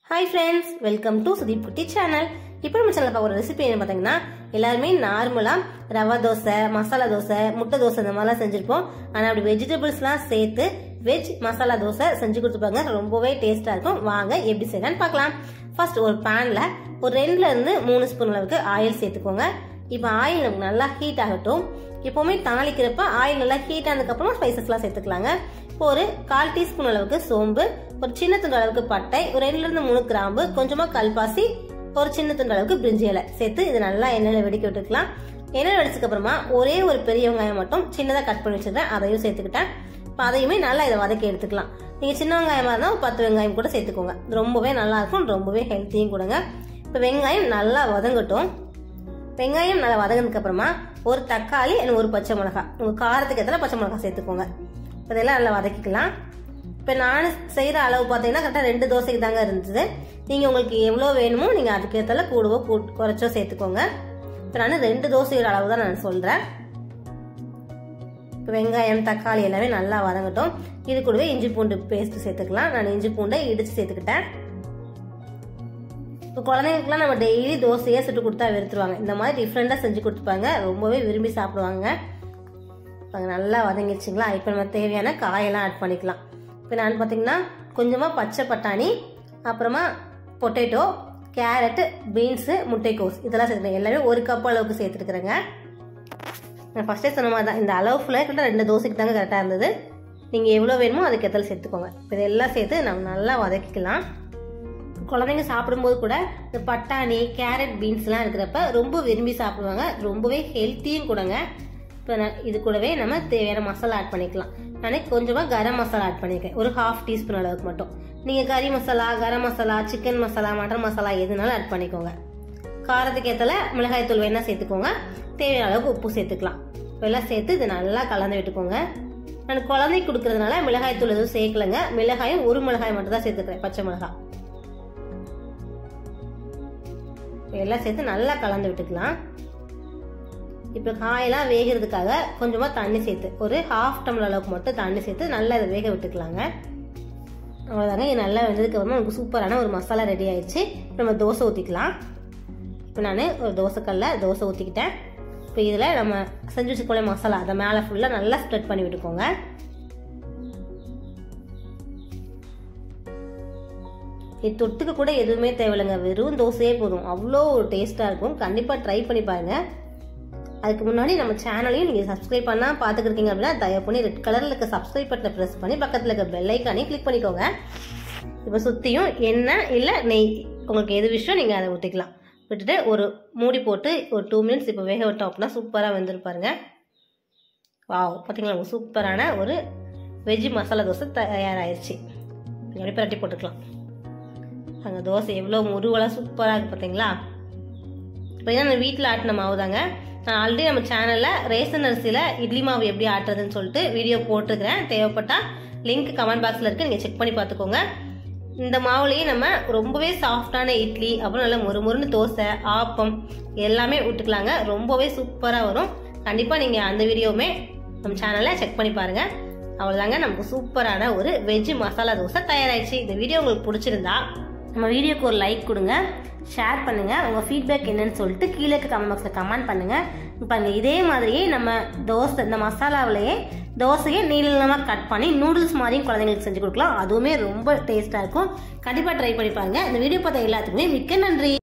hi friends welcome to Sudeep Kutty channel இப்போ நம்ம channel பார்க்குற ரெசிபி என்ன பார்த்தீங்கன்னா எல்லாருமே நார்மலாக ரவா தோசை மசாலா தோசை முட்டை தோசை இந்த மாதிரிலாம் செஞ்சுருப்போம் ஆனால் அப்படி வெஜிடபிள்ஸ்லாம் சேர்த்து வெஜ் மசாலா தோசை செஞ்சு கொடுத்துப்பாங்க ரொம்பவே டேஸ்ட்டாக இருக்கும் வாங்க எப்படி செய்யலாம்னு பார்க்கலாம் ஃபர்ஸ்ட் ஒரு பேனில் ஒரு ரெண்டுல இருந்து மூணு ஸ்பூன் அளவுக்கு ஆயில் சேர்த்துக்கோங்க இப்போ ஆயில் நமக்கு நல்லா ஹீட் ஆகட்டும் எப்போவுமே தாளிக்கிறப்ப ஆயில் நல்லா ஹீட் ஆனதுக்கப்புறமா ஸ்பைசஸ்லாம் சேர்த்துக்கலாங்க இப்போ ஒரு கால் டீஸ்பூன் அளவுக்கு சோம்பு ஒரு சின்ன துண்டு அளவுக்கு பட்டை ஒரு ரெண்டுல இருந்து மூணு கிராம்பு கொஞ்சமா கல்பாசி ஒரு சின்ன துண்டு அளவுக்கு பிரிஞ்சி இலை சேர்த்து இது நல்லா எண்ணெயில் வெடிக்க விட்டுக்கலாம் எண்ணெய் வெடிச்சதுக்கு அப்புறமா ஒரே ஒரு பெரிய வெங்காயம் மட்டும் சின்னதாக கட் பண்ணி வச்சிருக்கேன் அதையும் சேர்த்துக்கிட்டேன் இப்போ அதையுமே நல்லா இதை வதக்கி எடுத்துக்கலாம் நீங்கள் சின்ன வெங்காயமாக இருந்தால் ஒரு பத்து வெங்காயம் கூட சேர்த்துக்கோங்க ரொம்பவே நல்லா இருக்கும் ரொம்பவே ஹெல்த்தியும் கொடுங்க இப்போ வெங்காயம் நல்லா வதங்கட்டும் வெங்காயம் நல்லா வதங்கினதுக்கு அப்புறமா ஒரு தக்காளி and ஒரு பச்சை மிளகாய் உங்கள் காரத்துக்கு எத்தனை பச்சை மிளகாய் சேர்த்துக்கோங்க இப்போ இதெல்லாம் நல்லா வதக்கிக்கலாம் இப்போ நான் செய்கிற அளவு பார்த்தீங்கன்னா கரெக்டாக ரெண்டு தோசைக்கு தாங்க இருந்தது நீங்கள் உங்களுக்கு எவ்வளோ வேணுமோ நீங்கள் அதுக்கு ஏற்றால கூடவோ கூ- குறைச்சோ சேர்த்துக்கோங்க இப்போ நான் ரெண்டு தோசையோட அளவு தான் நான் சொல்கிறேன் இப்போ வெங்காயம் தக்காளி எல்லாமே நல்லா வதங்கட்டும் இது கூடவே இஞ்சி பூண்டு பேஸ்ட் சேர்த்துக்கலாம் நான் இஞ்சி பூண்டை இடித்து சேர்த்துக்கிட்டேன் இப்போ குழந்தைங்களுக்குலாம் நம்ம டெய்லி தோசையே சுட்டு கொடுத்தா வெறுத்துருவாங்க இந்த மாதிரி டிஃப்ரெண்டாக செஞ்சு கொடுத்துப்பாங்க ரொம்பவே விரும்பி சாப்பிடுவாங்க இப்போ நல்லா வதங்கிடுச்சிங்களா இப்போ நம்ம தேவையான காயெல்லாம் ஆட் பண்ணிக்கலாம் இப்போ நான் பார்த்தீங்கன்னா கொஞ்சமாக பச்சை பட்டாணி அப்புறமா பொட்டேட்டோ கேரட்டு பீன்ஸு முட்டைக்கோஸ் இதெல்லாம் சேர்த்துக்கிறேன் எல்லாமே ஒரு கப் அளவுக்கு சேர்த்துருக்குறேங்க நான் ஃபஸ்ட்டே சொன்ன மாதிரி தான் இந்த அளவு ஃபுல்லாக கரெக்டாக ரெண்டு தோசைக்கு தாங்க கரெக்டாக இருந்தது நீங்கள் எவ்வளோ வேணுமோ அதுக்கு எத்தனை சேர்த்துக்கோங்க இப்போ இதெல்லாம் சேர்த்து நம்ம நல்லா வதக்கிக்கலாம் குழந்தைங்க சாப்பிடும்போது கூட இந்த பட்டாணி கேரட் பீன்ஸ்லாம் இருக்கிறப்ப ரொம்ப விரும்பி சாப்பிடுவாங்க ரொம்பவே ஹெல்த்தியும் கூடங்க இப்போ நான் இது கூடவே நம்ம தேவையான மசாலா ஆட் பண்ணிக்கலாம் நான் கொஞ்சமாக கரம் மசாலா ஆட் பண்ணியிருக்கேன் ஒரு ஹாஃப் டீஸ்பூன் அளவுக்கு மட்டும் நீங்கள் கறி மசாலா கரம் மசாலா சிக்கன் மசாலா மட்டன் மசாலா எதுனாலும் ஆட் பண்ணிக்கோங்க காரத்துக்கு ஏற்றல மிளகாய் தூள் வேணால் சேர்த்துக்கோங்க தேவையான அளவுக்கு உப்பு சேர்த்துக்கலாம் எல்லாம் சேர்த்து இது நல்லா கலந்து விட்டுக்கோங்க நான் குழந்தைக்கு கொடுக்கறதுனால மிளகாய் தூள் எதுவும் சேர்க்கலங்க மிளகாயும் ஒரு மிளகாய் மட்டும் தான் சேர்த்துக்கிறேன் பச்சை மிளகாய் எல்லாம் சேர்த்து நல்லா கலந்து விட்டுக்கலாம் இப்போ காயெல்லாம் வேகிறதுக்காக கொஞ்சமாக தண்ணி சேர்த்து ஒரு ஹாஃப் டம்ளர் அளவுக்கு மட்டும் தண்ணி சேர்த்து நல்லா இதை வேக விட்டுக்கலாங்க அவ்வளோதாங்க இது நல்லா வெந்ததுக்கு அப்புறமா நமக்கு சூப்பரான ஒரு மசாலா ரெடி ஆயிடுச்சு இப்போ நம்ம தோசை ஊற்றிக்கலாம் இப்போ நான் ஒரு தோசைக்கல்ல தோசை ஊற்றிக்கிட்டேன் இப்போ இதில் நம்ம செஞ்சு வச்சுக்கோளே மசாலா அதை மேலே ஃபுல்லாக நல்லா ஸ்ப்ரெட் பண்ணி விட்டுக்கோங்க இது தொட்டுக்க கூட எதுவுமே தேவையில்லைங்க வெறும் தோசையே போதும் அவ்வளோ ஒரு டேஸ்ட்டாக இருக்கும் கண்டிப்பாக ட்ரை பண்ணி பாருங்க அதுக்கு முன்னாடி நம்ம சேனலையும் நீங்கள் சப்ஸ்கிரைப் பண்ணால் பார்த்துக்கிருக்கீங்க அப்படின்னா தயவு பண்ணி ரெட் கலரில் இருக்க சப்ஸ்கிரைப் பட்டனை ப்ரெஸ் பண்ணி பக்கத்தில் இருக்க பெல் ஐக்கானையும் கிளிக் பண்ணிக்கோங்க இப்போ சுற்றியும் எண்ணெய் இல்லை நெய் உங்களுக்கு எது விஷயம் நீங்கள் அதை ஊற்றிக்கலாம் விட்டுட்டு ஒரு மூடி போட்டு ஒரு டூ மினிட்ஸ் இப்போ வேக விட்டோம் அப்படின்னா சூப்பராக வெந்திருப்பாருங்க வாவ் பார்த்தீங்களா உங்களுக்கு சூப்பரான ஒரு வெஜ் மசாலா தோசை தயாராகிடுச்சு அப்படியே பரட்டி போட்டுக்கலாம் அங்கே தோசை எவ்வளோ முருவலாக சூப்பராக இருக்குது பார்த்தீங்களா இப்போ இதான் நான் வீட்டில் ஆட்டின மாவு தாங்க நான் ஆல்ரெடி நம்ம சேனலில் ரேசன் அரிசியில் இட்லி மாவு எப்படி ஆட்டுறதுன்னு சொல்லிட்டு வீடியோ போட்டிருக்கிறேன் தேவைப்பட்டால் லிங்க் கமெண்ட் பாக்ஸில் இருக்குது நீங்கள் செக் பண்ணி பார்த்துக்கோங்க இந்த மாவுலேயே நம்ம ரொம்பவே சாஃப்டான இட்லி அப்புறம் நல்லா முறுமுறுன்னு தோசை ஆப்பம் எல்லாமே விட்டுக்கலாங்க ரொம்பவே சூப்பராக வரும் கண்டிப்பாக நீங்கள் அந்த வீடியோவுமே நம்ம சேனலில் செக் பண்ணி பாருங்கள் அவ்வளோதாங்க நமக்கு சூப்பரான ஒரு வெஜ் மசாலா தோசை தயாராகிடுச்சு இந்த வீடியோ உங்களுக்கு பிடிச்சிருந்தா நம்ம வீடியோக்கு ஒரு லைக் கொடுங்க ஷேர் பண்ணுங்க உங்க ஃபீட்பேக் என்னன்னு சொல்லிட்டு கீழே இருக்க கமெண்ட் பாக்ஸில் கமெண்ட் பண்ணுங்க பாருங்க இதே மாதிரியே நம்ம தோசை இந்த மசாலாவிலேயே தோசையை நீளமாக கட் பண்ணி நூடுல்ஸ் மாதிரியும் குழந்தைங்களுக்கு செஞ்சு கொடுக்கலாம் அதுவுமே ரொம்ப டேஸ்ட்டாக இருக்கும் கண்டிப்பாக ட்ரை பண்ணி பாருங்க இந்த வீடியோ பார்த்த எல்லாத்துக்குமே மிக்க நன்றி